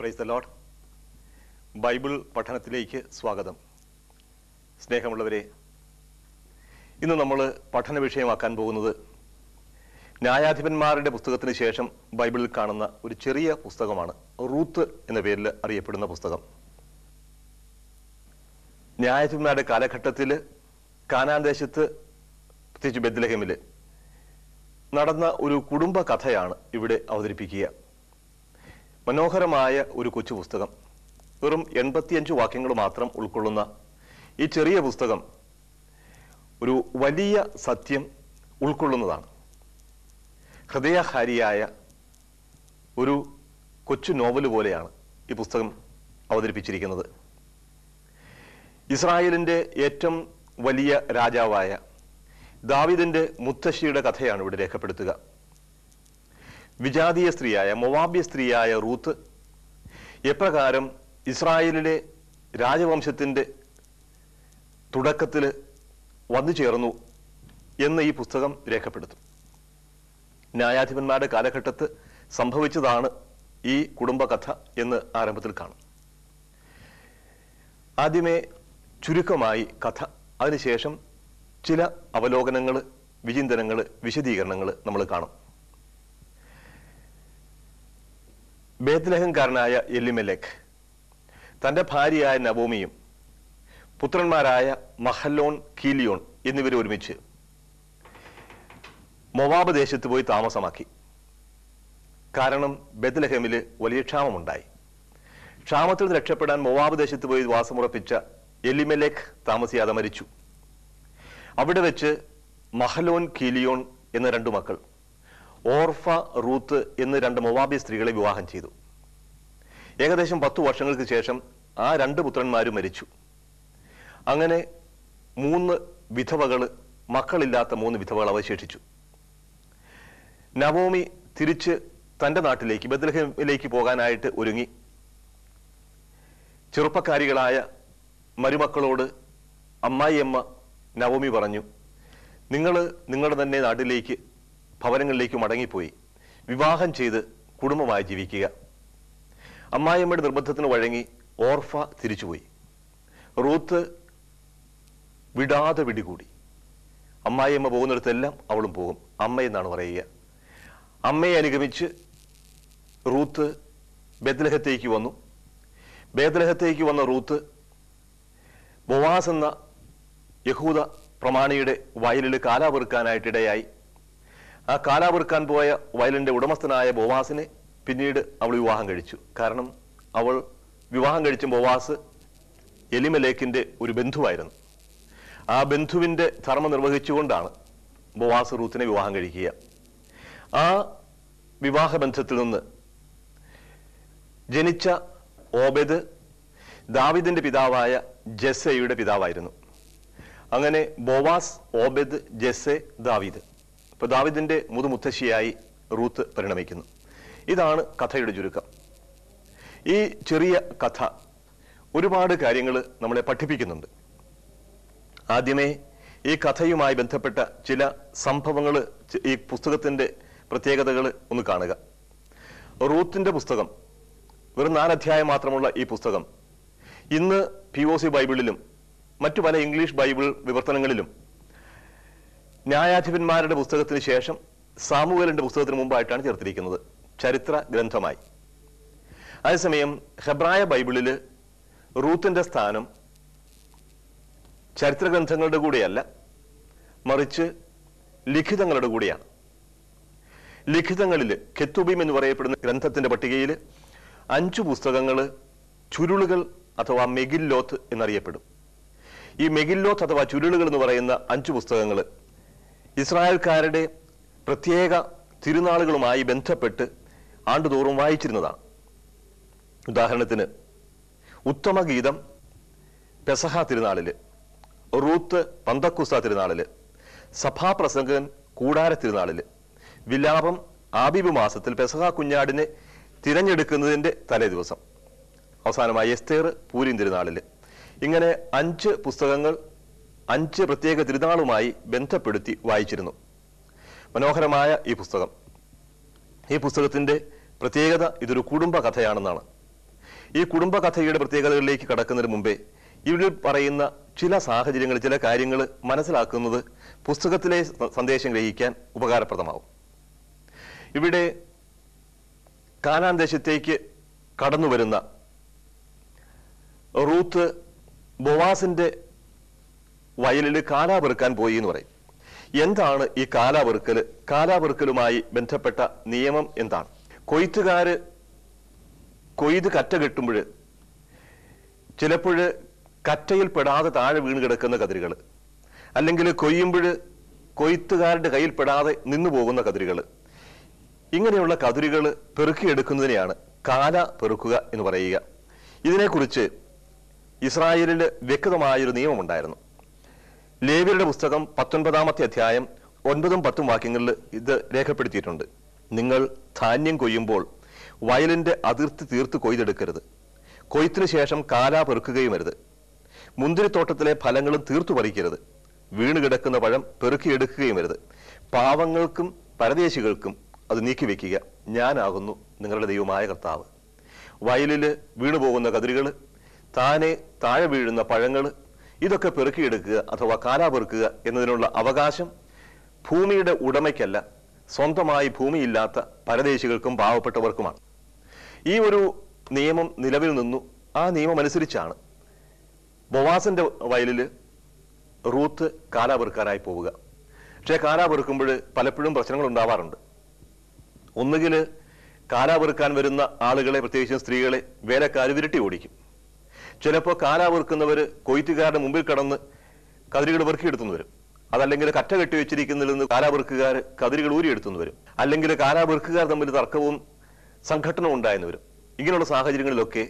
praise the load Bible പഠനത്തിലേക്ക് സ്വാഗതം സ്നേഹമുള്ളവരെ ഇന്ന് നമ്മൾ പഠന വിഷയമാക്കാൻ പോകുന്നത് ന്യായാധിപന്മാരുടെ പുസ്തകത്തിന് ശേഷം ബൈബിളിൽ കാണുന്ന ഒരു ചെറിയ പുസ്തകമാണ് റൂത്ത് എന്ന പേരിൽ അറിയപ്പെടുന്ന പുസ്തകം ന്യായാധിപന്മാരുടെ കാലഘട്ടത്തിൽ കാനാൻ ദേശത്ത് പ്രത്യേകിച്ച് ബദ്ലഹേമിൽ നടന്ന ഒരു കുടുംബ കഥയാണ് ഇവിടെ അവതരിപ്പിക്കുക മനോഹരമായ ഒരു കൊച്ചു പുസ്തകം വെറും എൺപത്തിയഞ്ച് വാക്യങ്ങൾ മാത്രം ഉൾക്കൊള്ളുന്ന ഈ ചെറിയ പുസ്തകം ഒരു വലിയ സത്യം ഉൾക്കൊള്ളുന്നതാണ് ഹൃദയഹാരിയായ ഒരു കൊച്ചു നോവൽ പോലെയാണ് ഈ പുസ്തകം അവതരിപ്പിച്ചിരിക്കുന്നത് ഇസ്രായേലിന്റെ ഏറ്റവും വലിയ രാജാവായ ദാവിദിന്റെ മുത്തശ്ശിയുടെ കഥയാണ് ഇവിടെ രേഖപ്പെടുത്തുക വിജാതീയ സ്ത്രീയായ മൊവാബ്യ സ്ത്രീയായ റൂത്ത് എപ്രകാരം ഇസ്രായേലിലെ രാജവംശത്തിന്റെ തുടക്കത്തിൽ വന്നു ചേർന്നു എന്ന് ഈ പുസ്തകം രേഖപ്പെടുത്തും ന്യായാധിപന്മാരുടെ കാലഘട്ടത്ത് സംഭവിച്ചതാണ് ഈ കുടുംബകഥ എന്ന് ആരംഭത്തിൽ കാണും ആദ്യമേ ചുരുക്കമായി കഥ അതിനുശേഷം ചില അവലോകനങ്ങൾ വിചിന്തനങ്ങൾ വിശദീകരണങ്ങൾ നമ്മൾ കാണും ബേത്ലഹംകാരനായ എല്ലിമെലേക്ക് തന്റെ ഭാര്യയായ നവോമിയും പുത്രന്മാരായ മഹല്ലോൺ കീലിയോൺ എന്നിവർ ഒരുമിച്ച് മൊവാബ് ദേശത്ത് പോയി താമസമാക്കി കാരണം ബെത്ലഹേമിൽ വലിയ ക്ഷാമമുണ്ടായി ക്ഷാമത്തിൽ നിന്ന് രക്ഷപ്പെടാൻ മൊവാബ് ദേശത്ത് പോയി വാസമുറപ്പിച്ച എലിമെലേക്ക് താമസിയാതെ മരിച്ചു അവിടെ വെച്ച് മഹലോൻ കീലിയോൺ എന്ന രണ്ടു മക്കൾ ഓർഫ റൂത്ത് എന്ന് രണ്ട് മൊവാബി സ്ത്രീകളെ വിവാഹം ചെയ്തു ഏകദേശം പത്തു വർഷങ്ങൾക്ക് ശേഷം ആ രണ്ട് പുത്രന്മാരും മരിച്ചു അങ്ങനെ മൂന്ന് വിധവകള് മക്കളില്ലാത്ത മൂന്ന് വിധവകൾ അവശേഷിച്ചു നവോമി തിരിച്ച് തന്റെ നാട്ടിലേക്ക് ബദ്ലഹേമിലേക്ക് പോകാനായിട്ട് ഒരുങ്ങി ചെറുപ്പക്കാരികളായ മരുമക്കളോട് അമ്മായിയമ്മ നവോമി പറഞ്ഞു നിങ്ങൾ നിങ്ങളുടെ തന്നെ നാട്ടിലേക്ക് ഭവനങ്ങളിലേക്ക് മടങ്ങിപ്പോയി വിവാഹം ചെയ്ത് കുടുംബമായി ജീവിക്കുക അമ്മായിയമ്മയുടെ നിർബന്ധത്തിന് വഴങ്ങി ഓർഫ തിരിച്ചുപോയി റൂത്ത് വിടാതെ പിടികൂടി അമ്മായിയമ്മ പോകുന്നിടത്തെല്ലാം അവളും പോകും അമ്മ എന്നാണ് പറയുക അമ്മയെ അനുഗമിച്ച് റൂത്ത് ബേദ്ലഹത്തേക്ക് വന്നു ബേദ്ലഹത്തേക്ക് വന്ന റൂത്ത് ബൊവാസ് എന്ന യഹൂദ പ്രമാണിയുടെ വയലിൽ കാലാപെറുക്കാനായിട്ടിടയായി ആ കാലാപെറുക്കാൻ പോയ വയലിന്റെ ഉടമസ്ഥനായ ബോവാസിനെ പിന്നീട് അവൾ വിവാഹം കഴിച്ചു കാരണം അവൾ വിവാഹം കഴിച്ച ബോവാസ് എലിമലേക്കിന്റെ ഒരു ബന്ധുവായിരുന്നു ആ ബന്ധുവിന്റെ ധർമ്മം നിർവഹിച്ചുകൊണ്ടാണ് ബോവാസ് റൂത്തിനെ വിവാഹം കഴിക്കുക ആ വിവാഹ ബന്ധത്തിൽ നിന്ന് ജനിച്ച ഓബെദ് ദാവിദിന്റെ പിതാവായ ജെസ്സയുടെ പിതാവായിരുന്നു അങ്ങനെ ബോവാസ് ഓബെദ് ജെസ്സെ ദാവീദ് ഇപ്പൊ ദാവിദിന്റെ മുതുമുത്തശ്ശിയായി റൂത്ത് പരിണമിക്കുന്നു ഇതാണ് കഥയുടെ ചുരുക്കം ഈ ചെറിയ കഥ ഒരുപാട് കാര്യങ്ങൾ നമ്മളെ പഠിപ്പിക്കുന്നുണ്ട് ആദ്യമേ ഈ കഥയുമായി ബന്ധപ്പെട്ട ചില സംഭവങ്ങൾ ഈ പുസ്തകത്തിന്റെ പ്രത്യേകതകൾ ഒന്ന് കാണുക റൂത്തിന്റെ പുസ്തകം വെറും നാലധ്യായം മാത്രമുള്ള ഈ പുസ്തകം ഇന്ന് പി ഒ സി ബൈബിളിലും മറ്റു പല ഇംഗ്ലീഷ് ബൈബിൾ വിവർത്തനങ്ങളിലും ന്യായാധിപന്മാരുടെ പുസ്തകത്തിന് ശേഷം സാമുവേലിന്റെ പുസ്തകത്തിന് മുമ്പായിട്ടാണ് ചേർത്തിരിക്കുന്നത് ചരിത്ര ഗ്രന്ഥമായി അതേസമയം ഹെബ്രായ ബൈബിളില് റൂത്തിന്റെ സ്ഥാനം ചരിത്ര ഗ്രന്ഥങ്ങളുടെ കൂടെയല്ല മറിച്ച് ലിഖിതങ്ങളുടെ കൂടെയാണ് ലിഖിതങ്ങളിൽ കെത്തുബീം എന്ന് പറയപ്പെടുന്ന ഗ്രന്ഥത്തിന്റെ പട്ടികയിൽ അഞ്ചു പുസ്തകങ്ങൾ ചുരുളുകൾ അഥവാ മെഗില്ലോത്ത് എന്നറിയപ്പെടും ഈ മെഗില്ലോത്ത് അഥവാ ചുരുളുകൾ എന്ന് പറയുന്ന അഞ്ചു പുസ്തകങ്ങൾ ഇസ്രായേൽക്കാരുടെ പ്രത്യേക തിരുനാളുകളുമായി ബന്ധപ്പെട്ട് ആണ്ടുതോറും വായിച്ചിരുന്നതാണ് ഉദാഹരണത്തിന് ഉത്തമഗീതം പെസഹ തിരുനാളില് റൂത്ത് പന്തക്കുസ തിരുനാളില് സഭാപ്രസംഗൻ കൂടാര തിരുനാളില് വിലാപം ആബിബ് മാസത്തിൽ പെസഹ കുഞ്ഞാടിനെ തിരഞ്ഞെടുക്കുന്നതിന്റെ തലേ ദിവസം അവസാനമായി എസ്തേർ പൂരിൻ തിരുനാളില് ഇങ്ങനെ അഞ്ച് പുസ്തകങ്ങൾ അഞ്ച് പ്രത്യേക തിരുനാളുമായി ബന്ധപ്പെടുത്തി വായിച്ചിരുന്നു മനോഹരമായ ഈ പുസ്തകം ഈ പുസ്തകത്തിന്റെ പ്രത്യേകത ഇതൊരു കുടുംബ കഥയാണെന്നാണ് ഈ കുടുംബകഥയുടെ പ്രത്യേകതകളിലേക്ക് കടക്കുന്നതിന് മുമ്പേ ഇവിടെ പറയുന്ന ചില സാഹചര്യങ്ങൾ ചില കാര്യങ്ങൾ മനസ്സിലാക്കുന്നത് പുസ്തകത്തിലെ സ- സന്ദേശം ഗ്രഹിക്കാൻ ഉപകാരപ്രദമാവും ഇവിടെ കാനാൻ ദേശത്തേക്ക് കടന്നു വരുന്ന റൂത്ത് ബൊവാസിന്റെ വയലിൽ കാലാ പെറുക്കാൻ പോയി എന്ന് പറയും എന്താണ് ഈ കാലാ പെറുക്കല് കാലാ പെറുക്കലുമായി ബന്ധപ്പെട്ട നിയമം എന്താണ് കൊയ്ത്തുകാര് കൊയ്ത് കറ്റ കെട്ടുമ്പോൾ ചിലപ്പോൾ കറ്റയിൽ പെടാതെ താഴെ വീണ് കിടക്കുന്ന കതിരുകൾ അല്ലെങ്കിൽ കൊയ്യുമ്പോൾ കൊയ്ത്തുകാരുടെ കയ്യിൽ പെടാതെ നിന്നു പോകുന്ന കതിരുകൾ ഇങ്ങനെയുള്ള കതിരുകൾ പെറുക്കിയെടുക്കുന്നതിനെയാണ് കാല പെറുക്കുക എന്ന് പറയുക ഇതിനെക്കുറിച്ച് ഇസ്രായേലിൽ വ്യക്തമായൊരു നിയമമുണ്ടായിരുന്നു ലേവിയരുടെ പുസ്തകം പത്തൊൻപതാമത്തെ അധ്യായം ഒൻപതും പത്തും വാക്യങ്ങളിൽ ഇത് രേഖപ്പെടുത്തിയിട്ടുണ്ട് നിങ്ങൾ ധാന്യം കൊയ്യുമ്പോൾ വയലിന്റെ അതിർത്തി തീർത്ത് കൊയ്തെടുക്കരുത് കൊയ്ത്തിനു ശേഷം കാലാ പെറുക്കുകയും അരുത് മുന്തിരിത്തോട്ടത്തിലെ ഫലങ്ങളും തീർത്തു പറിക്കരുത് വീണ് കിടക്കുന്ന പഴം പെറുക്കിയെടുക്കുകയും അരുത് പാവങ്ങൾക്കും പരദേശികൾക്കും അത് നീക്കിവെക്കുക ഞാനാകുന്നു നിങ്ങളുടെ ദൈവമായ കർത്താവ് വയലിൽ വീണു പോകുന്ന കതിരുകൾ താനെ താഴെ വീഴുന്ന പഴങ്ങൾ ഇതൊക്കെ പെറുക്കിയെടുക്കുക അഥവാ കാലാ പെറുക്കുക എന്നതിനുള്ള അവകാശം ഭൂമിയുടെ ഉടമയ്ക്കല്ല സ്വന്തമായി ഭൂമിയില്ലാത്ത പരദേശികൾക്കും പാവപ്പെട്ടവർക്കുമാണ് ഈ ഒരു നിയമം നിലവിൽ നിന്നു ആ നിയമം അനുസരിച്ചാണ് ബൊവാസിന്റെ വയലില് റൂത്ത് കാലാ പെറുക്കാനായി പോവുക പക്ഷേ കാലാ പെറുക്കുമ്പോൾ പലപ്പോഴും പ്രശ്നങ്ങൾ ഉണ്ടാവാറുണ്ട് ഒന്നുകിൽ കാലാ പെറുക്കാൻ വരുന്ന ആളുകളെ പ്രത്യേകിച്ചും സ്ത്രീകളെ വേലക്കാർ വിരട്ടി ഓടിക്കും ചിലപ്പോൾ കാലാ പെറുക്കുന്നവര് കൊയ്ത്തുകാരുടെ മുമ്പിൽ കടന്ന് കതിരുകൾ പെറുക്കിയെടുത്തുനിന്ന് വരും അതല്ലെങ്കിൽ കറ്റ കെട്ടി വെച്ചിരിക്കുന്നതിൽ നിന്ന് കാലാ പെറുക്കുകാർ കതിരുകൾ ഊരിയെടുത്തുനിന്ന് വരും അല്ലെങ്കിൽ കാലാ പെറുക്കുകാർ തമ്മിൽ തർക്കവും സംഘട്ടനവും ഉണ്ടായെന്ന് വരും ഇങ്ങനെയുള്ള സാഹചര്യങ്ങളിലൊക്കെ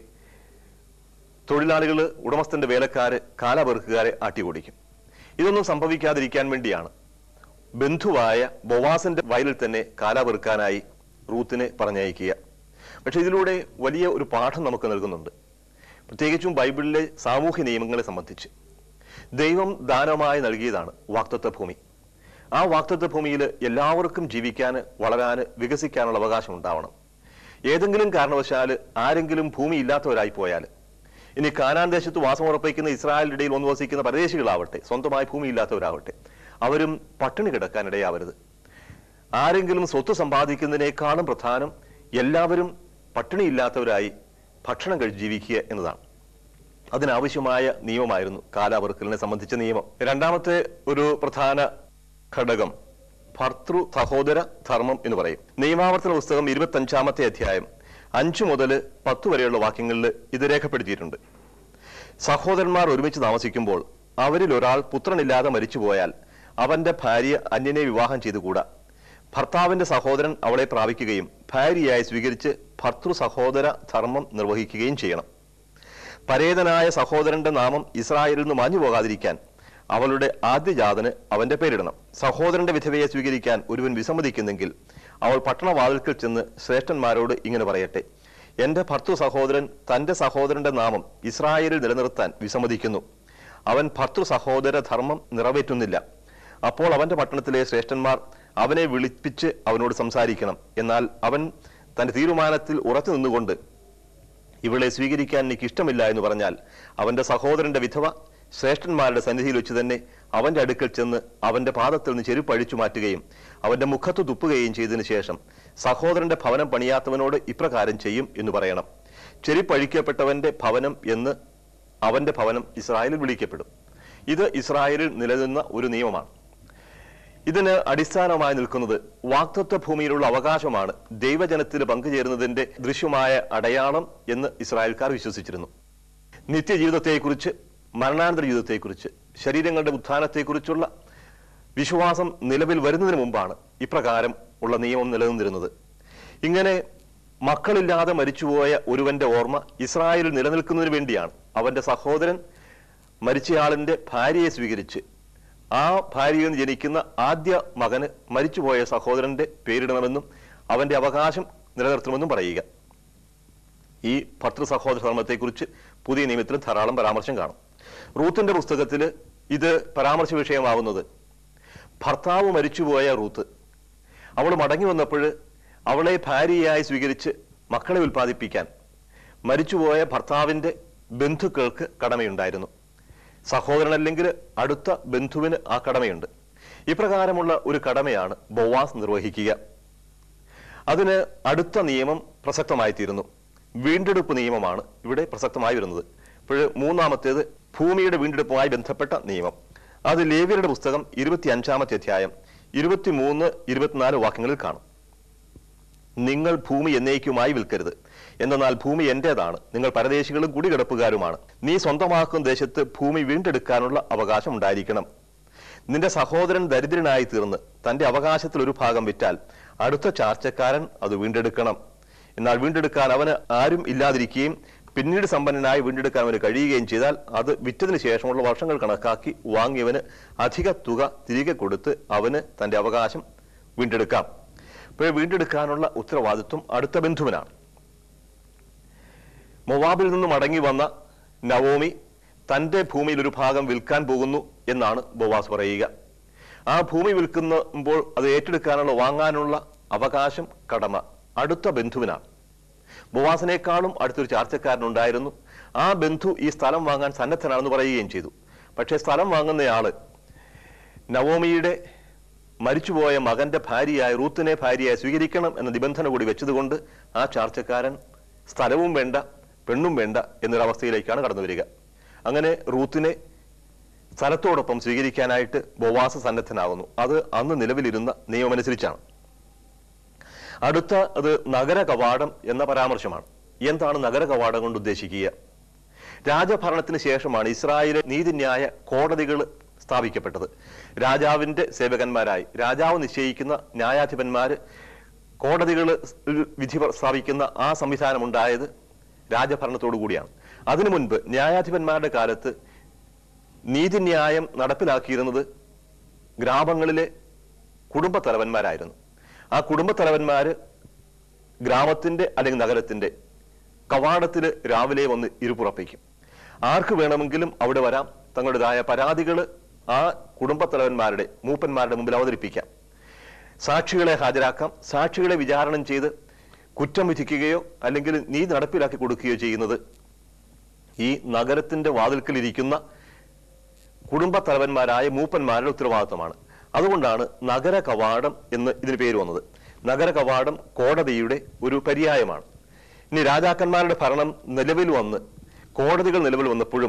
തൊഴിലാളികൾ ഉടമസ്ഥന്റെ വേലക്കാര് കാല പെറുക്കുകാരെ ആട്ടി ഓടിക്കും ഇതൊന്നും സംഭവിക്കാതിരിക്കാൻ വേണ്ടിയാണ് ബന്ധുവായ ബൊവാസിന്റെ വയലിൽ തന്നെ കാല പെറുക്കാനായി റൂത്തിനെ പറഞ്ഞയക്കുക പക്ഷെ ഇതിലൂടെ വലിയ ഒരു പാഠം നമുക്ക് നൽകുന്നുണ്ട് പ്രത്യേകിച്ചും ബൈബിളിലെ സാമൂഹ്യ നിയമങ്ങളെ സംബന്ധിച്ച് ദൈവം ദാനമായി നൽകിയതാണ് വാക്തത്വ ഭൂമി ആ വാക്തത്വ ഭൂമിയിൽ എല്ലാവർക്കും ജീവിക്കാൻ വളരാൻ വികസിക്കാനുള്ള അവകാശം ഉണ്ടാവണം ഏതെങ്കിലും കാരണവശാൽ ആരെങ്കിലും ഭൂമി ഇല്ലാത്തവരായി പോയാൽ ഇനി കാനാൻ ദേശത്ത് വാസമുറപ്പിക്കുന്ന ഇസ്രായേലിന്റെ ഇടയിൽ വന്നു വസിക്കുന്ന പരദേശികളാവട്ടെ സ്വന്തമായി ഭൂമി ഇല്ലാത്തവരാവട്ടെ അവരും പട്ടിണി കിടക്കാനിടയാവരുത് ആരെങ്കിലും സ്വത്ത് സമ്പാദിക്കുന്നതിനേക്കാളും പ്രധാനം എല്ലാവരും പട്ടിണിയില്ലാത്തവരായി ഭക്ഷണം കഴിച്ച് ജീവിക്കുക എന്നതാണ് അതിനാവശ്യമായ നിയമമായിരുന്നു കാലാവർക്കലിനെ സംബന്ധിച്ച നിയമം രണ്ടാമത്തെ ഒരു പ്രധാന ഘടകം ഭർത്തൃ സഹോദര ധർമ്മം എന്ന് പറയും നിയമാവർത്തന പുസ്തകം ഇരുപത്തി അഞ്ചാമത്തെ അധ്യായം അഞ്ചു മുതൽ പത്ത് വരെയുള്ള വാക്യങ്ങളിൽ ഇത് രേഖപ്പെടുത്തിയിട്ടുണ്ട് സഹോദരന്മാർ ഒരുമിച്ച് താമസിക്കുമ്പോൾ അവരിൽ ഒരാൾ പുത്രനില്ലാതെ മരിച്ചുപോയാൽ അവന്റെ ഭാര്യ അന്യനെ വിവാഹം ചെയ്തുകൂടാ ഭർത്താവിന്റെ സഹോദരൻ അവളെ പ്രാപിക്കുകയും ഭാര്യയായി സ്വീകരിച്ച് ഭർത്തൃ സഹോദര ധർമ്മം നിർവഹിക്കുകയും ചെയ്യണം പരേതനായ സഹോദരന്റെ നാമം ഇസ്രായേലിൽ നിന്ന് മാഞ്ഞു പോകാതിരിക്കാൻ അവളുടെ ആദ്യജാതന് അവന്റെ പേരിടണം സഹോദരന്റെ വിധവയെ സ്വീകരിക്കാൻ ഒരുവൻ വിസമ്മതിക്കുന്നെങ്കിൽ അവൾ പട്ടണവാതിൽക്കൽ ചെന്ന് ശ്രേഷ്ഠന്മാരോട് ഇങ്ങനെ പറയട്ടെ എന്റെ ഭർത്തൃ സഹോദരൻ തന്റെ സഹോദരന്റെ നാമം ഇസ്രായേലിൽ നിലനിർത്താൻ വിസമ്മതിക്കുന്നു അവൻ ഭർത്തൃ സഹോദര ധർമ്മം നിറവേറ്റുന്നില്ല അപ്പോൾ അവന്റെ പട്ടണത്തിലെ ശ്രേഷ്ഠന്മാർ അവനെ വിളിപ്പിച്ച് അവനോട് സംസാരിക്കണം എന്നാൽ അവൻ തന്റെ തീരുമാനത്തിൽ ഉറച്ചു നിന്നുകൊണ്ട് ഇവളെ സ്വീകരിക്കാൻ എനിക്ക് ഇഷ്ടമില്ല എന്ന് പറഞ്ഞാൽ അവന്റെ സഹോദരന്റെ വിധവ ശ്രേഷ്ഠന്മാരുടെ സന്നിധിയിൽ വെച്ച് തന്നെ അവന്റെ അടുക്കൽ ചെന്ന് അവന്റെ പാദത്തിൽ നിന്ന് ചെരുപ്പ് അഴിച്ചു മാറ്റുകയും അവന്റെ മുഖത്ത് തുപ്പുകയും ചെയ്തതിനു ശേഷം സഹോദരന്റെ ഭവനം പണിയാത്തവനോട് ഇപ്രകാരം ചെയ്യും എന്ന് പറയണം ചെരുപ്പഴിക്കപ്പെട്ടവന്റെ ഭവനം എന്ന് അവന്റെ ഭവനം ഇസ്രായേലിൽ വിളിക്കപ്പെടും ഇത് ഇസ്രായേലിൽ നിലനിന്ന ഒരു നിയമമാണ് ഇതിന് അടിസ്ഥാനമായി നിൽക്കുന്നത് വാക്തത്വ ഭൂമിയിലുള്ള അവകാശമാണ് ദൈവജനത്തിൽ പങ്കുചേരുന്നതിന്റെ ദൃശ്യമായ അടയാളം എന്ന് ഇസ്രായേൽക്കാർ വിശ്വസിച്ചിരുന്നു നിത്യജീവിതത്തെക്കുറിച്ച് മരണാനന്തര ജീവിതത്തെക്കുറിച്ച് ശരീരങ്ങളുടെ ഉത്ഥാനത്തെക്കുറിച്ചുള്ള വിശ്വാസം നിലവിൽ വരുന്നതിന് മുമ്പാണ് ഇപ്രകാരം ഉള്ള നിയമം നിലനിന്നിരുന്നത് ഇങ്ങനെ മക്കളില്ലാതെ മരിച്ചുപോയ ഒരുവന്റെ ഓർമ്മ ഇസ്രായേലിൽ നിലനിൽക്കുന്നതിന് വേണ്ടിയാണ് അവന്റെ സഹോദരൻ മരിച്ചയാളിന്റെ ഭാര്യയെ സ്വീകരിച്ച് ആ ഭാര്യയിൽ നിന്ന് ജനിക്കുന്ന ആദ്യ മകന് മരിച്ചുപോയ സഹോദരന്റെ പേരിടണമെന്നും അവന്റെ അവകാശം നിലനിർത്തണമെന്നും പറയുക ഈ ഭർത്തൃ സഹോദര ധർമ്മത്തെക്കുറിച്ച് പുതിയ നിയമത്തിൽ ധാരാളം പരാമർശം കാണും റൂത്തിന്റെ പുസ്തകത്തിൽ ഇത് പരാമർശ വിഷയമാവുന്നത് ഭർത്താവ് മരിച്ചുപോയ റൂത്ത് അവൾ മടങ്ങി വന്നപ്പോൾ അവളെ ഭാര്യയായി സ്വീകരിച്ച് മക്കളെ ഉൽപ്പാദിപ്പിക്കാൻ മരിച്ചുപോയ ഭർത്താവിന്റെ ബന്ധുക്കൾക്ക് കടമയുണ്ടായിരുന്നു സഹോദരനല്ലെങ്കിൽ അടുത്ത ബന്ധുവിന് ആ കടമയുണ്ട് ഇപ്രകാരമുള്ള ഒരു കടമയാണ് ബൊവാസ് നിർവഹിക്കുക അതിന് അടുത്ത നിയമം പ്രസക്തമായി തീരുന്നു വീണ്ടെടുപ്പ് നിയമമാണ് ഇവിടെ പ്രസക്തമായി വരുന്നത് ഇപ്പോൾ മൂന്നാമത്തേത് ഭൂമിയുടെ വീണ്ടെടുപ്പുമായി ബന്ധപ്പെട്ട നിയമം അത് ലേവ്യരുടെ പുസ്തകം ഇരുപത്തി അഞ്ചാമത്തെ അധ്യായം ഇരുപത്തിമൂന്ന് ഇരുപത്തിനാല് വാക്യങ്ങളിൽ കാണും നിങ്ങൾ ഭൂമി എന്നേക്കുമായി വിൽക്കരുത് എന്നാൽ ഭൂമി എന്റേതാണ് നിങ്ങൾ പരദേശികളും കുടികിടപ്പുകാരുമാണ് നീ സ്വന്തമാക്കുന്ന ദേശത്ത് ഭൂമി വീണ്ടെടുക്കാനുള്ള അവകാശം ഉണ്ടായിരിക്കണം നിന്റെ സഹോദരൻ ദരിദ്രനായി തീർന്ന് തന്റെ അവകാശത്തിൽ ഒരു ഭാഗം വിറ്റാൽ അടുത്ത ചാർച്ചക്കാരൻ അത് വീണ്ടെടുക്കണം എന്നാൽ വീണ്ടെടുക്കാൻ അവന് ആരും ഇല്ലാതിരിക്കുകയും പിന്നീട് സമ്പന്നനായി വീണ്ടെടുക്കാൻ അവന് കഴിയുകയും ചെയ്താൽ അത് വിറ്റതിന് ശേഷമുള്ള വർഷങ്ങൾ കണക്കാക്കി വാങ്ങിയവന് അധിക തുക തിരികെ കൊടുത്ത് അവന് തന്റെ അവകാശം വീണ്ടെടുക്കാം ഇപ്പോൾ വീണ്ടെടുക്കാനുള്ള ഉത്തരവാദിത്വം അടുത്ത ബന്ധുവിനാണ് മൊവാബിൽ നിന്നും മടങ്ങി വന്ന നവോമി തന്റെ ഭൂമിയിൽ ഒരു ഭാഗം വിൽക്കാൻ പോകുന്നു എന്നാണ് ബോവാസ് പറയുക ആ ഭൂമി വിൽക്കുമ്പോൾ അത് ഏറ്റെടുക്കാനുള്ള വാങ്ങാനുള്ള അവകാശം കടമ അടുത്ത ബന്ധുവിനാണ് ബോവാസിനേക്കാളും അടുത്തൊരു ചാർച്ചക്കാരനുണ്ടായിരുന്നു ആ ബന്ധു ഈ സ്ഥലം വാങ്ങാൻ സന്നദ്ധനാണെന്ന് പറയുകയും ചെയ്തു പക്ഷേ സ്ഥലം വാങ്ങുന്നയാള് നവോമിയുടെ മരിച്ചുപോയ മകന്റെ ഭാര്യയായ റൂത്തിനെ ഭാര്യയായി സ്വീകരിക്കണം എന്ന നിബന്ധന കൂടി വെച്ചതുകൊണ്ട് ആ ചാർച്ചക്കാരൻ സ്ഥലവും വേണ്ട പെണ്ണും വേണ്ട എന്നൊരവസ്ഥയിലേക്കാണ് കടന്നു വരിക അങ്ങനെ റൂത്തിനെ സ്ഥലത്തോടൊപ്പം സ്വീകരിക്കാനായിട്ട് ബോവാസ സന്നദ്ധനാകുന്നു അത് അന്ന് നിലവിലിരുന്ന നിയമമനുസരിച്ചാണ് അടുത്ത അത് നഗര കവാടം എന്ന പരാമർശമാണ് എന്താണ് നഗര കവാടം കൊണ്ട് ഉദ്ദേശിക്കുക രാജഭരണത്തിന് ശേഷമാണ് ഇസ്രായേലിലെ നീതിന്യായ കോടതികൾ സ്ഥാപിക്കപ്പെട്ടത് രാജാവിന്റെ സേവകന്മാരായി രാജാവ് നിശ്ചയിക്കുന്ന ന്യായാധിപന്മാര് കോടതികൾ വിധി സ്ഥാപിക്കുന്ന ആ സംവിധാനം ഉണ്ടായത് രാജഭരണത്തോടു കൂടിയാണ് അതിനു മുൻപ് ന്യായാധിപന്മാരുടെ കാലത്ത് നീതിന്യായം നടപ്പിലാക്കിയിരുന്നത് ഗ്രാമങ്ങളിലെ കുടുംബ തലവന്മാരായിരുന്നു ആ കുടുംബ തലവന്മാര് ഗ്രാമത്തിന്റെ അല്ലെങ്കിൽ നഗരത്തിന്റെ കവാടത്തിൽ രാവിലെ വന്ന് ഇരുപുറപ്പിക്കും ആർക്ക് വേണമെങ്കിലും അവിടെ വരാം തങ്ങളുടേതായ പരാതികൾ ആ കുടുംബത്തലവന്മാരുടെ മൂപ്പന്മാരുടെ മുമ്പിൽ അവതരിപ്പിക്കാം സാക്ഷികളെ ഹാജരാക്കാം സാക്ഷികളെ വിചാരണം ചെയ്ത് കുറ്റം വിധിക്കുകയോ അല്ലെങ്കിൽ നീതി നടപ്പിലാക്കി കൊടുക്കുകയോ ചെയ്യുന്നത് ഈ നഗരത്തിന്റെ വാതിൽക്കലിരിക്കുന്ന കുടുംബ തലവന്മാരായ മൂപ്പന്മാരുടെ ഉത്തരവാദിത്തമാണ് അതുകൊണ്ടാണ് നഗര കവാടം എന്ന് ഇതിന് പേര് വന്നത് നഗര കവാടം കോടതിയുടെ ഒരു പര്യായമാണ് ഇനി രാജാക്കന്മാരുടെ ഭരണം നിലവിൽ വന്ന് കോടതികൾ നിലവിൽ വന്നപ്പോഴും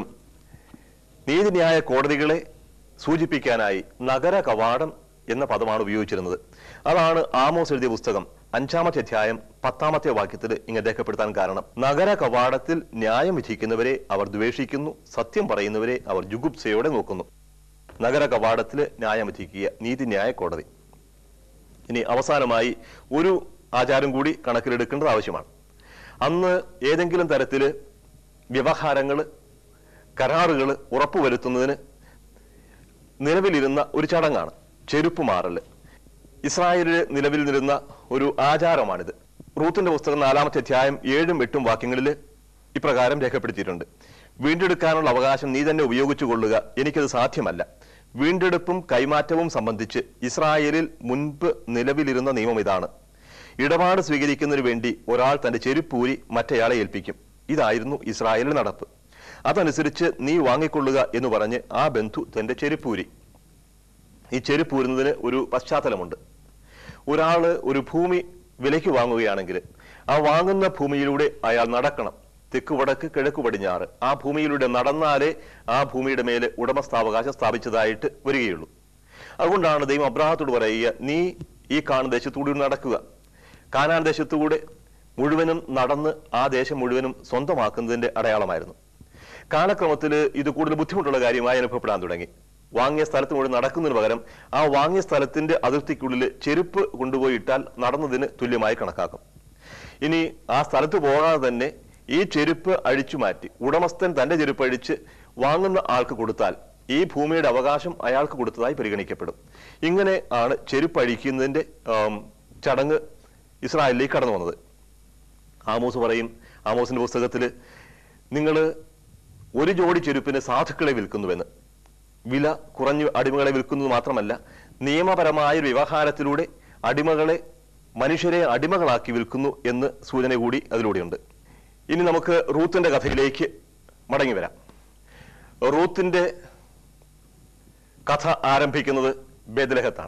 നീതിന്യായ കോടതികളെ സൂചിപ്പിക്കാനായി നഗര കവാടം എന്ന പദമാണ് ഉപയോഗിച്ചിരുന്നത് അതാണ് ആമോസ് എഴുതിയ പുസ്തകം അഞ്ചാമത്തെ അധ്യായം പത്താമത്തെ വാക്യത്തിൽ ഇങ്ങനെ രേഖപ്പെടുത്താൻ കാരണം നഗര കവാടത്തിൽ ന്യായം വിധിക്കുന്നവരെ അവർ ദ്വേഷിക്കുന്നു സത്യം പറയുന്നവരെ അവർ ജുഗുപ്സയോടെ നോക്കുന്നു നഗര കവാടത്തിൽ ന്യായം വിധിക്കുക നീതിന്യായ കോടതി ഇനി അവസാനമായി ഒരു ആചാരം കൂടി കണക്കിലെടുക്കേണ്ടത് ആവശ്യമാണ് അന്ന് ഏതെങ്കിലും തരത്തില് വ്യവഹാരങ്ങൾ കരാറുകൾ ഉറപ്പുവരുത്തുന്നതിന് നിലവിലിരുന്ന ഒരു ചടങ്ങാണ് ചെരുപ്പ് മാറല് ഇസ്രായേലിൽ നിലവിൽ നിരുന്ന ഒരു ആചാരമാണിത് റൂത്തിന്റെ പുസ്തകം നാലാമത്തെ അധ്യായം ഏഴും എട്ടും വാക്യങ്ങളിൽ ഇപ്രകാരം രേഖപ്പെടുത്തിയിട്ടുണ്ട് വീണ്ടെടുക്കാനുള്ള അവകാശം നീ തന്നെ ഉപയോഗിച്ചു കൊള്ളുക എനിക്കത് സാധ്യമല്ല വീണ്ടെടുപ്പും കൈമാറ്റവും സംബന്ധിച്ച് ഇസ്രായേലിൽ മുൻപ് നിലവിലിരുന്ന നിയമം ഇതാണ് ഇടപാട് സ്വീകരിക്കുന്നതിന് വേണ്ടി ഒരാൾ തന്റെ ചെരുപ്പൂരി മറ്റേയാളെ ഏൽപ്പിക്കും ഇതായിരുന്നു ഇസ്രായേലിൽ നടപ്പ് അതനുസരിച്ച് നീ വാങ്ങിക്കൊള്ളുക എന്ന് പറഞ്ഞ് ആ ബന്ധു തന്റെ ചെരുപ്പൂരി ഈ ചെരുപ്പൂരുന്നതിന് ഒരു പശ്ചാത്തലമുണ്ട് ഒരാള് ഒരു ഭൂമി വിലയ്ക്ക് വാങ്ങുകയാണെങ്കിൽ ആ വാങ്ങുന്ന ഭൂമിയിലൂടെ അയാൾ നടക്കണം തെക്ക് വടക്ക് കിഴക്ക് പടിഞ്ഞാറ് ആ ഭൂമിയിലൂടെ നടന്നാലേ ആ ഭൂമിയുടെ മേലെ ഉടമസ്ഥാവകാശം സ്ഥാപിച്ചതായിട്ട് വരികയുള്ളൂ അതുകൊണ്ടാണ് ദൈവം അബ്രാഹത്തോട് പറയുക നീ ഈ കാണുന്ന ദേശത്തുകൂടി നടക്കുക കാനാൻ ദേശത്തുകൂടെ മുഴുവനും നടന്ന് ആ ദേശം മുഴുവനും സ്വന്തമാക്കുന്നതിന്റെ അടയാളമായിരുന്നു കാലക്രമത്തിൽ ഇത് കൂടുതൽ ബുദ്ധിമുട്ടുള്ള കാര്യമായി അനുഭവപ്പെടാൻ തുടങ്ങി വാങ്ങിയ സ്ഥലത്ത് മുഴുവൻ നടക്കുന്നതിന് പകരം ആ വാങ്ങിയ സ്ഥലത്തിന്റെ അതിർത്തിക്കുള്ളിൽ ചെരുപ്പ് കൊണ്ടുപോയി ഇട്ടാൽ നടന്നതിന് തുല്യമായി കണക്കാക്കും ഇനി ആ സ്ഥലത്ത് പോകാതെ തന്നെ ഈ ചെരുപ്പ് അഴിച്ചു മാറ്റി ഉടമസ്ഥൻ തന്റെ ചെരുപ്പ് അഴിച്ച് വാങ്ങുന്ന ആൾക്ക് കൊടുത്താൽ ഈ ഭൂമിയുടെ അവകാശം അയാൾക്ക് കൊടുത്തതായി പരിഗണിക്കപ്പെടും ഇങ്ങനെ ആണ് ചെരുപ്പ് അഴിക്കുന്നതിന്റെ ആം, ചടങ്ങ് ഇസ്രായേലിലേക്ക് കടന്നു വന്നത് ആമോസ് പറയും ആമോസിന്റെ പുസ്തകത്തിൽ നിങ്ങൾ ഒരു ജോഡി ചെരുപ്പിന് സാധുക്കളെ വിൽക്കുന്നുവെന്ന് വില കുറഞ്ഞു അടിമകളെ വിൽക്കുന്നത് മാത്രമല്ല നിയമപരമായ ഒരു വ്യവഹാരത്തിലൂടെ അടിമകളെ മനുഷ്യരെ അടിമകളാക്കി വിൽക്കുന്നു എന്ന് സൂചന കൂടി അതിലൂടെയുണ്ട് ഇനി നമുക്ക് റൂത്തിന്റെ കഥയിലേക്ക് മടങ്ങി വരാം റൂത്തിന്റെ കഥ ആരംഭിക്കുന്നത് ബേദലഹത്താണ്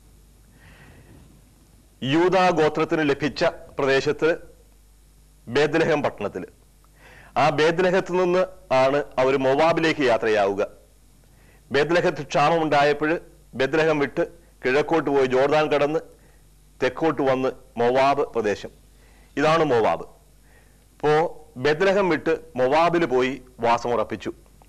യൂതാ ഗോത്രത്തിന് ലഭിച്ച പ്രദേശത്ത് ബേദലഹം പട്ടണത്തിൽ ആ ബേദലഹത്ത് നിന്ന് ആണ് അവർ മൊവാബിലേക്ക് യാത്രയാവുക ബേദലഹത്ത് ക്ഷാമമുണ്ടായപ്പോൾ ബേദലഹം വിട്ട് കിഴക്കോട്ട് പോയി ജോർദാൻ കടന്ന് തെക്കോട്ട് വന്ന് മൊവാബ് പ്രദേശം ഇതാണ് മൊവാബ് ഇപ്പോ ബേദലഹം വിട്ട് മൊവാബിൽ പോയി വാസമുറപ്പിച്ചു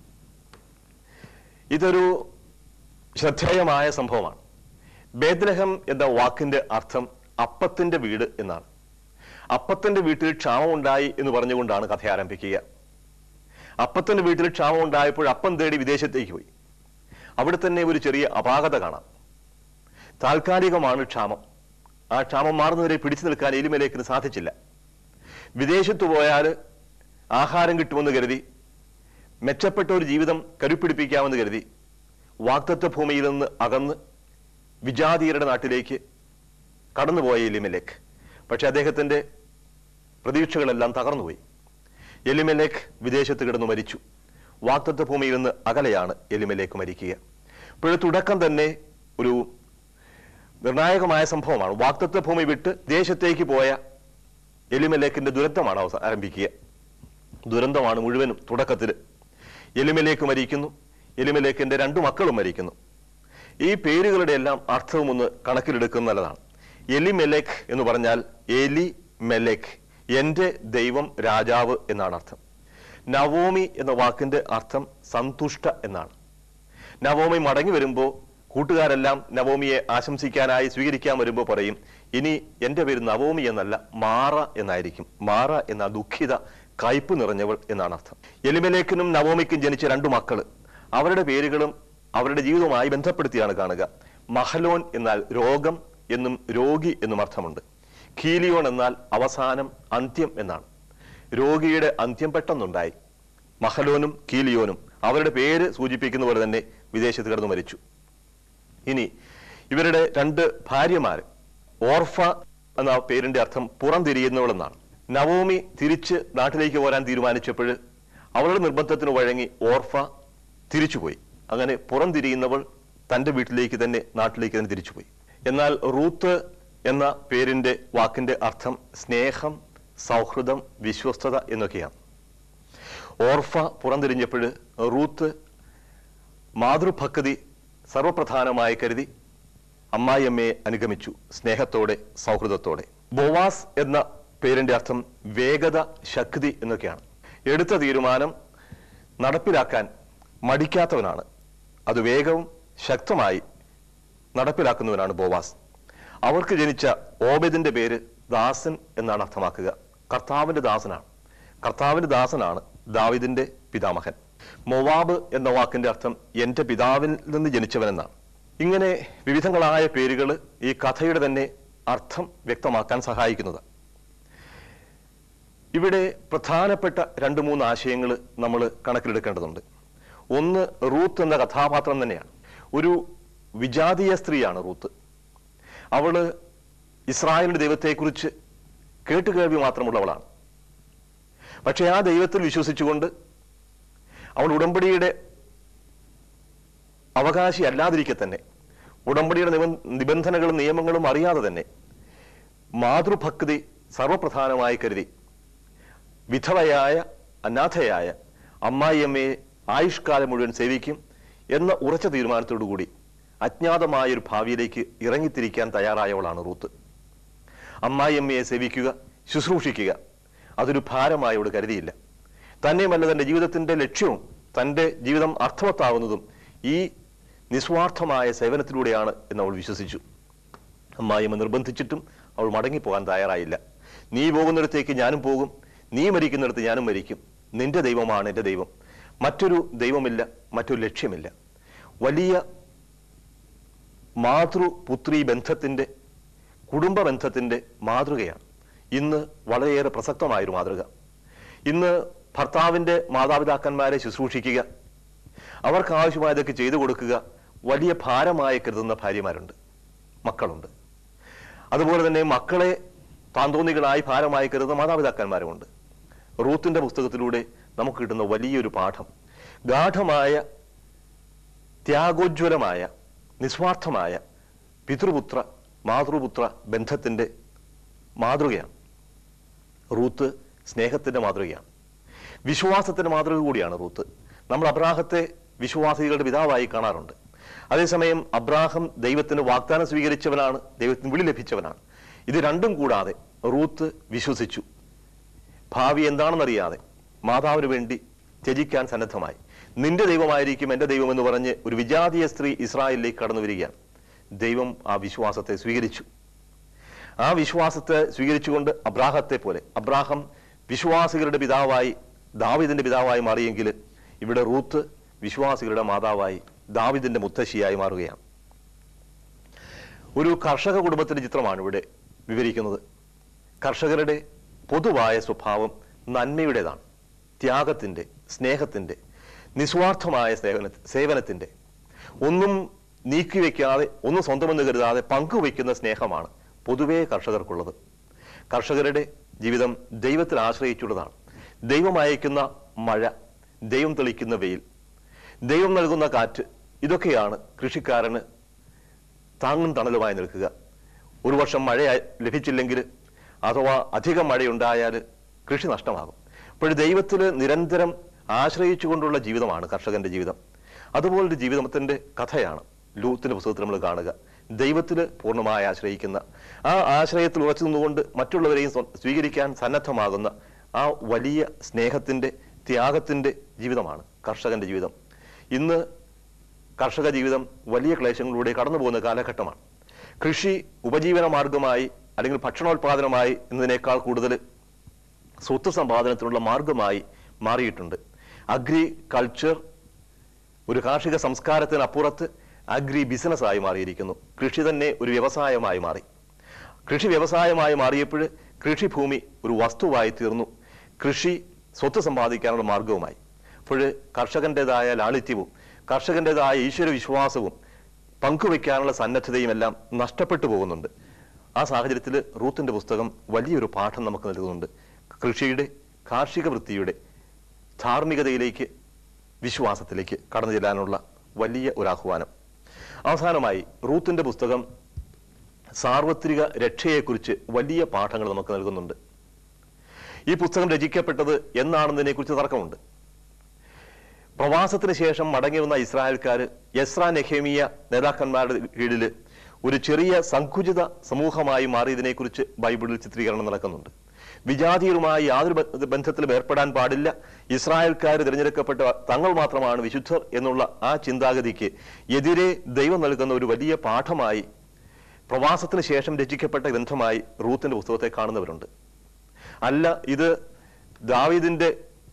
ഇതൊരു ശ്രദ്ധേയമായ സംഭവമാണ് ബേദ്ലഹം എന്ന വാക്കിന്റെ അർത്ഥം അപ്പത്തിന്റെ വീട് എന്നാണ് അപ്പത്തിന്റെ വീട്ടിൽ ക്ഷാമം ഉണ്ടായി എന്ന് പറഞ്ഞുകൊണ്ടാണ് കഥ ആരംഭിക്കുക അപ്പത്തിന്റെ വീട്ടിൽ ക്ഷാമം ഉണ്ടായപ്പോൾ അപ്പം തേടി വിദേശത്തേക്ക് പോയി അവിടെ തന്നെ ഒരു ചെറിയ അപാകത കാണാം താൽക്കാലികമാണ് ക്ഷാമം ആ ക്ഷാമം മാറുന്നവരെ പിടിച്ചു നിൽക്കാൻ എലിമലേക്കിന് സാധിച്ചില്ല വിദേശത്ത് പോയാൽ ആഹാരം കിട്ടുമെന്ന് കരുതി മെച്ചപ്പെട്ട ഒരു ജീവിതം കരുപ്പിടിപ്പിക്കാമെന്ന് കരുതി വാക്തത്വ ഭൂമിയിൽ നിന്ന് അകന്ന് വിജാതീയരുടെ നാട്ടിലേക്ക് കടന്നുപോയ എലിമലേക്ക് പക്ഷെ അദ്ദേഹത്തിന്റെ പ്രതീക്ഷകളെല്ലാം തകർന്നുപോയി എലിമലേക്ക് വിദേശത്ത് കിടന്നു മരിച്ചു വാക്തത്വ ഭൂമിയിൽ നിന്ന് അകലെയാണ് എലിമലേക്ക് മരിക്കുക ഇപ്പോഴത്തെ തുടക്കം തന്നെ ഒരു നിർണായകമായ സംഭവമാണ് വാക്തത്വ ഭൂമി വിട്ട് ദേശത്തേക്ക് പോയ എലിമലേക്കിന്റെ ദുരന്തമാണ് അവസാ ആരംഭിക്കുക ദുരന്തമാണ് മുഴുവനും തുടക്കത്തിൽ എലിമലേക്ക് മരിക്കുന്നു എലിമലേക്കിന്റെ രണ്ടു മക്കളും മരിക്കുന്നു ഈ പേരുകളുടെ എല്ലാം അർത്ഥവും ഒന്ന് കണക്കിലെടുക്കുന്നത് നല്ലതാണ് എലിമെലേക്ക് എന്ന് പറഞ്ഞാൽ എലി മെലേക്ക് എന്റെ ദൈവം രാജാവ് എന്നാണ് അർത്ഥം നവോമി എന്ന വാക്കിന്റെ അർത്ഥം സന്തുഷ്ട എന്നാണ് നവോമി മടങ്ങി വരുമ്പോൾ കൂട്ടുകാരെല്ലാം നവോമിയെ ആശംസിക്കാനായി സ്വീകരിക്കാൻ വരുമ്പോൾ പറയും ഇനി എന്റെ പേര് നവോമി എന്നല്ല മാറ എന്നായിരിക്കും മാറ എന്ന ദുഃഖിത കയ്പ് നിറഞ്ഞവൾ എന്നാണ് അർത്ഥം എലിമലേക്കിനും നവോമിക്കും ജനിച്ച രണ്ടു മക്കള് അവരുടെ പേരുകളും അവരുടെ ജീവിതവുമായി ബന്ധപ്പെടുത്തിയാണ് കാണുക മഹലോൻ എന്നാൽ രോഗം എന്നും രോഗി എന്നും അർത്ഥമുണ്ട് കീലിയോൺ എന്നാൽ അവസാനം അന്ത്യം എന്നാണ് രോഗിയുടെ അന്ത്യം പെട്ടെന്നുണ്ടായി മഹലോനും കീലിയോനും അവരുടെ പേര് സൂചിപ്പിക്കുന്ന പോലെ തന്നെ വിദേശത്ത് കിടന്നു മരിച്ചു ഇനി ഇവരുടെ രണ്ട് ഭാര്യമാര് ഓർഫ എന്ന പേരിന്റെ അർത്ഥം പുറംതിരിയുന്നവളെന്നാണ് നവോമി തിരിച്ച് നാട്ടിലേക്ക് പോരാൻ തീരുമാനിച്ചപ്പോൾ അവളുടെ നിർബന്ധത്തിന് വഴങ്ങി ഓർഫ തിരിച്ചുപോയി അങ്ങനെ പുറംതിരിയുന്നവൾ തന്റെ വീട്ടിലേക്ക് തന്നെ നാട്ടിലേക്ക് തന്നെ തിരിച്ചുപോയി എന്നാൽ റൂത്ത് എന്ന പേരിന്റെ വാക്കിന്റെ അർത്ഥം സ്നേഹം സൗഹൃദം വിശ്വസ്തത എന്നൊക്കെയാണ് ഓർഫ പുറംതിരിഞ്ഞപ്പോൾ റൂത്ത് മാതൃഭക്തി സർവപ്രധാനമായി കരുതി അമ്മായിയമ്മയെ അനുഗമിച്ചു സ്നേഹത്തോടെ സൗഹൃദത്തോടെ ബോവാസ് എന്ന പേരിന്റെ അർത്ഥം വേഗത ശക്തി എന്നൊക്കെയാണ് എടുത്ത തീരുമാനം നടപ്പിലാക്കാൻ മടിക്കാത്തവനാണ് അത് വേഗവും ശക്തമായി നടപ്പിലാക്കുന്നവനാണ് ബോവാസ് അവർക്ക് ജനിച്ച ഓബദിന്റെ പേര് ദാസൻ എന്നാണ് അർത്ഥമാക്കുക കർത്താവിന്റെ ദാസനാണ് കർത്താവിന്റെ ദാസനാണ് ദാവിദിന്റെ പിതാമഹൻ മൊവാബ് എന്ന വാക്കിന്റെ അർത്ഥം എന്റെ പിതാവിൽ നിന്ന് ജനിച്ചവനെന്നാണ് ഇങ്ങനെ വിവിധങ്ങളായ പേരുകൾ ഈ കഥയുടെ തന്നെ അർത്ഥം വ്യക്തമാക്കാൻ സഹായിക്കുന്നത് ഇവിടെ പ്രധാനപ്പെട്ട രണ്ട് മൂന്ന് ആശയങ്ങൾ നമ്മൾ കണക്കിലെടുക്കേണ്ടതുണ്ട് ഒന്ന് റൂത്ത് എന്ന കഥാപാത്രം തന്നെയാണ് ഒരു വിജാതീയ സ്ത്രീയാണ് റൂത്ത് അവള് ഇസ്രായേലിന്റെ ദൈവത്തെക്കുറിച്ച് കേട്ടുകേൾവി മാത്രമുള്ളവളാണ് പക്ഷെ ആ ദൈവത്തിൽ വിശ്വസിച്ചുകൊണ്ട് അവൾ ഉടമ്പടിയുടെ അവകാശി അല്ലാതിരിക്കെ തന്നെ ഉടമ്പടിയുടെ നിബ- നിബന്ധനകളും നിയമങ്ങളും അറിയാതെ തന്നെ മാതൃഭക്തി സർവപ്രധാനമായി കരുതി വിധവയായ അനാഥയായ അമ്മായിയമ്മയെ ആയുഷ്കാലം മുഴുവൻ സേവിക്കും എന്ന ഉറച്ച തീരുമാനത്തോടുകൂടി അജ്ഞാതമായ ഒരു ഭാവിയിലേക്ക് ഇറങ്ങിത്തിരിക്കാൻ തയ്യാറായവളാണ് റൂത്ത് അമ്മായിയമ്മയെ സേവിക്കുക ശുശ്രൂഷിക്കുക അതൊരു ഭാരമായി അവൾ കരുതിയില്ല തന്നെയുമല്ല തന്റെ ജീവിതത്തിന്റെ ലക്ഷ്യവും തന്റെ ജീവിതം അർത്ഥവത്താവുന്നതും ഈ നിസ്വാർത്ഥമായ സേവനത്തിലൂടെയാണ് എന്ന് അവൾ വിശ്വസിച്ചു അമ്മായിയമ്മ നിർബന്ധിച്ചിട്ടും അവൾ മടങ്ങിപ്പോകാൻ തയ്യാറായില്ല നീ പോകുന്നിടത്തേക്ക് ഞാനും പോകും നീ മരിക്കുന്നിടത്ത് ഞാനും മരിക്കും നിന്റെ ദൈവമാണ് എൻ്റെ ദൈവം മറ്റൊരു ദൈവമില്ല മറ്റൊരു ലക്ഷ്യമില്ല വലിയ മാതൃപുത്രി ബന്ധത്തിന്റെ കുടുംബ ബന്ധത്തിന്റെ മാതൃകയാണ് ഇന്ന് വളരെയേറെ പ്രസക്തമായൊരു മാതൃക ഇന്ന് ഭർത്താവിന്റെ മാതാപിതാക്കന്മാരെ ശുശ്രൂഷിക്കുക അവർക്ക് ആവശ്യമായതൊക്കെ ചെയ്തു കൊടുക്കുക വലിയ ഭാരമായി കരുതുന്ന ഭാര്യമാരുണ്ട് മക്കളുണ്ട് അതുപോലെ തന്നെ മക്കളെ താന്തോന്നികളായി ഭാരമായി കരുതുന്ന മാതാപിതാക്കന്മാരുമുണ്ട് റൂത്തിന്റെ പുസ്തകത്തിലൂടെ നമുക്ക് കിട്ടുന്ന വലിയൊരു പാഠം ഗാഠമായ ത്യാഗോജ്വലമായ നിസ്വാർത്ഥമായ പിതൃപുത്ര മാതൃപുത്ര ബന്ധത്തിന്റെ മാതൃകയാണ് റൂത്ത് സ്നേഹത്തിന്റെ മാതൃകയാണ് വിശ്വാസത്തിന്റെ മാതൃക കൂടിയാണ് റൂത്ത് നമ്മൾ അബ്രാഹത്തെ വിശ്വാസികളുടെ പിതാവായി കാണാറുണ്ട് അതേസമയം അബ്രാഹം ദൈവത്തിന് വാഗ്ദാനം സ്വീകരിച്ചവനാണ് ദൈവത്തിന് വിളി ലഭിച്ചവനാണ് ഇത് രണ്ടും കൂടാതെ റൂത്ത് വിശ്വസിച്ചു ഭാവി എന്താണെന്നറിയാതെ മാതാവിന് വേണ്ടി ത്യജിക്കാൻ സന്നദ്ധമായി നിന്റെ ദൈവമായിരിക്കും എന്റെ ദൈവം എന്ന് പറഞ്ഞ് ഒരു വിജാതീയ സ്ത്രീ ഇസ്രായേലിലേക്ക് കടന്നു വരികയാണ് ദൈവം ആ വിശ്വാസത്തെ സ്വീകരിച്ചു ആ വിശ്വാസത്തെ സ്വീകരിച്ചുകൊണ്ട് അബ്രാഹത്തെ പോലെ അബ്രാഹം വിശ്വാസികളുടെ പിതാവായി ദാവിദിന്റെ പിതാവായി മാറിയെങ്കിൽ ഇവിടെ റൂത്ത് വിശ്വാസികളുടെ മാതാവായി ദാവിദിന്റെ മുത്തശ്ശിയായി മാറുകയാണ് ഒരു കർഷക കുടുംബത്തിന്റെ ചിത്രമാണ് ഇവിടെ വിവരിക്കുന്നത് കർഷകരുടെ പൊതുവായ സ്വഭാവം നന്മയുടേതാണ് ത്യാഗത്തിന്റെ സ്നേഹത്തിന്റെ നിസ്വാർത്ഥമായ സേവന സേവനത്തിന്റെ ഒന്നും നീക്കിവെക്കാതെ ഒന്നും സ്വന്തമെന്ന് കരുതാതെ പങ്കുവെക്കുന്ന സ്നേഹമാണ് പൊതുവേ കർഷകർക്കുള്ളത് കർഷകരുടെ ജീവിതം ദൈവത്തിൽ ആശ്രയിച്ചുള്ളതാണ് ദൈവം അയക്കുന്ന മഴ ദൈവം തെളിക്കുന്ന വെയിൽ ദൈവം നൽകുന്ന കാറ്റ് ഇതൊക്കെയാണ് കൃഷിക്കാരന് താങ്ങും തണലുമായി നിൽക്കുക ഒരു വർഷം മഴ ലഭിച്ചില്ലെങ്കിൽ അഥവാ അധികം മഴയുണ്ടായാൽ കൃഷി നഷ്ടമാകും അപ്പോൾ ദൈവത്തിൽ നിരന്തരം ആശ്രയിച്ചുകൊണ്ടുള്ള ജീവിതമാണ് കർഷകന്റെ ജീവിതം അതുപോലൊരു ജീവിതത്തിന്റെ കഥയാണ് ലൂത്തിന്റെ പുസ്തകത്തിൽ നമ്മൾ കാണുക ദൈവത്തിൽ പൂർണ്ണമായി ആശ്രയിക്കുന്ന ആ ആശ്രയത്തിൽ ഉറച്ചു നിന്നുകൊണ്ട് മറ്റുള്ളവരെയും സ്വ- സ്വീകരിക്കാൻ സന്നദ്ധമാകുന്ന ആ വലിയ സ്നേഹത്തിന്റെ ത്യാഗത്തിന്റെ ജീവിതമാണ് കർഷകന്റെ ജീവിതം ഇന്ന് കർഷക ജീവിതം വലിയ ക്ലേശങ്ങളിലൂടെ കടന്നു പോകുന്ന കാലഘട്ടമാണ് കൃഷി ഉപജീവന മാർഗമായി അല്ലെങ്കിൽ ഭക്ഷണോത്പാദനമായി എന്നതിനേക്കാൾ കൂടുതൽ സ്വത്ത് സമ്പാദനത്തിനുള്ള മാർഗമായി മാറിയിട്ടുണ്ട് അഗ്രി കൾച്ചർ ഒരു കാർഷിക സംസ്കാരത്തിനപ്പുറത്ത് അഗ്രി ബിസിനസ്സായി മാറിയിരിക്കുന്നു കൃഷി തന്നെ ഒരു വ്യവസായമായി മാറി കൃഷി വ്യവസായമായി മാറിയപ്പോൾ കൃഷിഭൂമി ഒരു വസ്തുവായി തീർന്നു കൃഷി സ്വത്ത് സമ്പാദിക്കാനുള്ള മാർഗവുമായി അപ്പോൾ കർഷകന്റേതായ ലാളിത്യവും കർഷകന്റേതായ ഈശ്വര വിശ്വാസവും പങ്കുവെക്കാനുള്ള സന്നദ്ധതയും എല്ലാം നഷ്ടപ്പെട്ടു പോകുന്നുണ്ട് ആ സാഹചര്യത്തിൽ റൂത്തിന്റെ പുസ്തകം വലിയൊരു പാഠം നമുക്ക് നൽകുന്നുണ്ട് കൃഷിയുടെ കാർഷിക വൃത്തിയുടെ ധാർമ്മികതയിലേക്ക് വിശ്വാസത്തിലേക്ക് കടന്നു ചെല്ലാനുള്ള വലിയ ഒരു ആഹ്വാനം അവസാനമായി റൂത്തിന്റെ പുസ്തകം സാർവത്രിക രക്ഷയെക്കുറിച്ച് വലിയ പാഠങ്ങൾ നമുക്ക് നൽകുന്നുണ്ട് ഈ പുസ്തകം രചിക്കപ്പെട്ടത് എന്നാണെന്നതിനെ കുറിച്ച് തർക്കമുണ്ട് പ്രവാസത്തിന് ശേഷം മടങ്ങി വന്ന ഇസ്രായേൽക്കാർ യസ്ര നെഹേമിയ നേതാക്കന്മാരുടെ കീഴിൽ ഒരു ചെറിയ സങ്കുചിത സമൂഹമായി മാറിയതിനെക്കുറിച്ച് ബൈബിളിൽ ചിത്രീകരണം നടക്കുന്നുണ്ട് വിജാതീയരുമായി യാതൊരു ബ- ബന്ധത്തിലും ഏർപ്പെടാൻ പാടില്ല ഇസ്രായേൽക്കാർ തിരഞ്ഞെടുക്കപ്പെട്ട തങ്ങൾ മാത്രമാണ് വിശുദ്ധർ എന്നുള്ള ആ ചിന്താഗതിക്ക് എതിരെ ദൈവം നൽകുന്ന ഒരു വലിയ പാഠമായി പ്രവാസത്തിന് ശേഷം രചിക്കപ്പെട്ട ഗ്രന്ഥമായി റൂത്തിന്റെ പുസ്തകത്തെ കാണുന്നവരുണ്ട് അല്ല ഇത് ദാവീദിന്റെ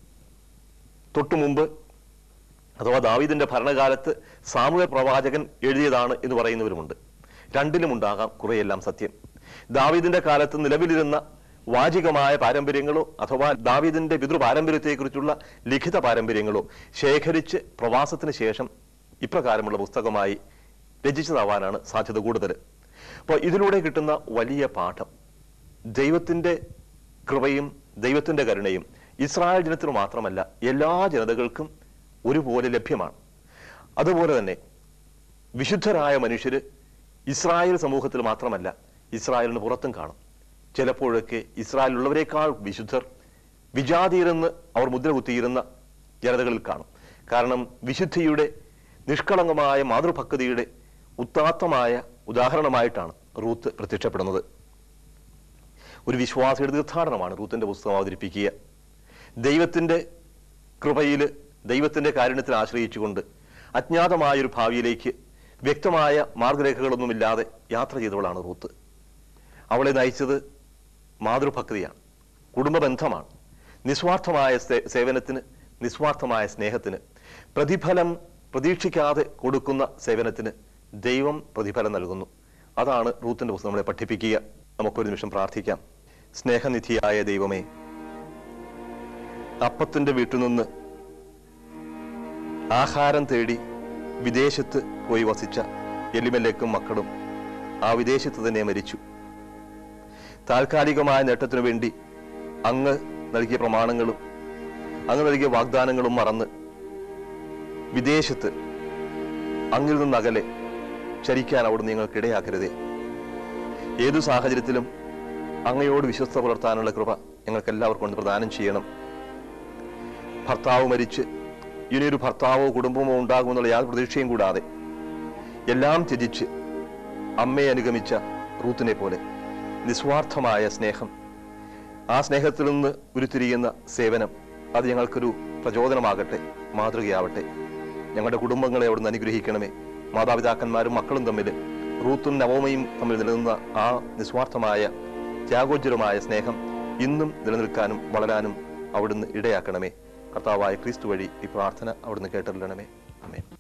തൊട്ടു മുമ്പ് അഥവാ ദാവീദിന്റെ ഭരണകാലത്ത് സാമൂഹ്യ പ്രവാചകൻ എഴുതിയതാണ് എന്ന് പറയുന്നവരുമുണ്ട് രണ്ടിലും ഉണ്ടാകാം കുറെയെല്ലാം സത്യം ദാവീദിന്റെ കാലത്ത് നിലവിലിരുന്ന വാചികമായ പാരമ്പര്യങ്ങളോ അഥവാ ദാവീദിന്റെ പിതൃ പാരമ്പര്യത്തെക്കുറിച്ചുള്ള ലിഖിത പാരമ്പര്യങ്ങളോ ശേഖരിച്ച് പ്രവാസത്തിന് ശേഷം ഇപ്രകാരമുള്ള പുസ്തകമായി രചിച്ചതാവാനാണ് സാധ്യത കൂടുതൽ അപ്പോൾ ഇതിലൂടെ കിട്ടുന്ന വലിയ പാഠം ദൈവത്തിന്റെ കൃപയും ദൈവത്തിന്റെ കരുണയും ഇസ്രായേൽ ജനത്തിന് മാത്രമല്ല എല്ലാ ജനതകൾക്കും ഒരുപോലെ ലഭ്യമാണ് അതുപോലെ തന്നെ വിശുദ്ധരായ മനുഷ്യര് ഇസ്രായേൽ സമൂഹത്തിൽ മാത്രമല്ല ഇസ്രായേലിന് പുറത്തും കാണും ചിലപ്പോഴൊക്കെ ഇസ്രായേലുള്ളവരെക്കാൾ വിശുദ്ധർ വിജാതിയരെന്ന് അവർ മുദ്ര കുത്തിയിരുന്ന ജനതകളിൽ കാണും കാരണം വിശുദ്ധിയുടെ നിഷ്കളങ്കമായ മാതൃഭക്തിയുടെ ഉത്താത്തമായ ഉദാഹരണമായിട്ടാണ് റൂത്ത് പ്രത്യക്ഷപ്പെടുന്നത് ഒരു വിശ്വാസിയുടെ തീർത്ഥാടനമാണ് റൂത്തിന്റെ പുസ്തകം അവതരിപ്പിക്കുക ദൈവത്തിന്റെ കൃപയിൽ ദൈവത്തിന്റെ കാരുണ്യത്തിൽ ആശ്രയിച്ചുകൊണ്ട് അജ്ഞാതമായ ഒരു ഭാവിയിലേക്ക് വ്യക്തമായ മാർഗരേഖകളൊന്നുമില്ലാതെ യാത്ര ചെയ്തവളാണ് റൂത്ത് അവളെ നയിച്ചത് മാതൃഭക്തിയാണ് കുടുംബ ബന്ധമാണ് നിസ്വാർത്ഥമായ സേ- സേവനത്തിന് നിസ്വാർത്ഥമായ സ്നേഹത്തിന് പ്രതിഫലം പ്രതീക്ഷിക്കാതെ കൊടുക്കുന്ന സേവനത്തിന് ദൈവം പ്രതിഫലം നൽകുന്നു അതാണ് റൂത്തിന്റെ പുസ്തകം നമ്മളെ പഠിപ്പിക്കുക നമുക്കൊരു നിമിഷം പ്രാർത്ഥിക്കാം സ്നേഹനിധിയായ ദൈവമേ അപ്പത്തിന്റെ വീട്ടിൽ നിന്ന് ആഹാരം തേടി വിദേശത്ത് പോയി വസിച്ച എലിമലേക്കും മക്കളും ആ വിദേശത്ത് തന്നെ മരിച്ചു താൽക്കാലികമായ നേട്ടത്തിനു വേണ്ടി അങ്ങ് നൽകിയ പ്രമാണങ്ങളും അങ്ങ് നൽകിയ വാഗ്ദാനങ്ങളും മറന്ന് വിദേശത്ത് അങ്ങിൽ നിന്ന് അകലെ ചരിക്കാൻ അവിടുന്ന് നിങ്ങൾക്ക് ഇടയാക്കരുതേ ഏതു സാഹചര്യത്തിലും അങ്ങയോട് വിശ്വസ്ത പുലർത്താനുള്ള കൃപ ഞങ്ങൾക്ക് എല്ലാവർക്കും കൊണ്ട് പ്രദാനം ചെയ്യണം ഭർത്താവ് മരിച്ച് ഇനിയൊരു ഭർത്താവോ കുടുംബമോ ഉണ്ടാകുമെന്നുള്ള യാതൊരു പ്രതീക്ഷയും കൂടാതെ എല്ലാം ത്യജിച്ച് അമ്മയെ അനുഗമിച്ച റൂത്തിനെ പോലെ നിസ്വാർത്ഥമായ സ്നേഹം ആ സ്നേഹത്തിൽ നിന്ന് ഉരുത്തിരിയുന്ന സേവനം അത് ഞങ്ങൾക്കൊരു പ്രചോദനമാകട്ടെ മാതൃകയാവട്ടെ ഞങ്ങളുടെ കുടുംബങ്ങളെ അവിടുന്ന് അനുഗ്രഹിക്കണമേ മാതാപിതാക്കന്മാരും മക്കളും തമ്മിൽ റൂത്തും നവോമയും തമ്മിൽ നിലനിന്ന ആ നിസ്വാർത്ഥമായ ത്യാഗോജ്വലമായ സ്നേഹം ഇന്നും നിലനിൽക്കാനും വളരാനും അവിടുന്ന് ഇടയാക്കണമേ കർത്താവായ ക്രിസ്തു വഴി ഈ പ്രാർത്ഥന അവിടുന്ന് കേട്ടറിയണമേ അമേ